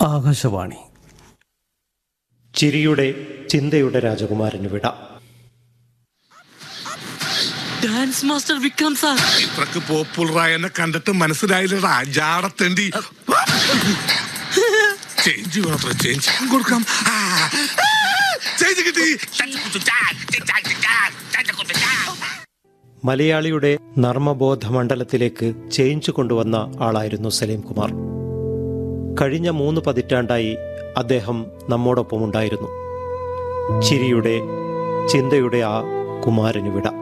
ആകാശവാണി ചിരിയുടെ ചിന്തയുടെ രാജകുമാരന് വിട ഡാൻസ് മാസ്റ്റർ വിക്രം സാർ ഇത്രക്ക് പോപ്പുലറായ എന്നെ കണ്ടിട്ട് മനസ്സിലായില്ലടാ ജാടത്തേണ്ടി ചേഞ്ച് വേണത്ര ചേഞ്ച് കൊടുക്കാം ആ, ആ, ചേഞ്ച് കിട്ടി മലയാളിയുടെ നർമ്മബോധ മണ്ഡലത്തിലേക്ക് ചേഞ്ച് കൊണ്ടുവന്ന ആളായിരുന്നു സലീം കുമാർ കഴിഞ്ഞ മൂന്ന് പതിറ്റാണ്ടായി അദ്ദേഹം നമ്മോടൊപ്പമുണ്ടായിരുന്നു ചിരിയുടെ ചിന്തയുടെ ആ കുമാരന് വിട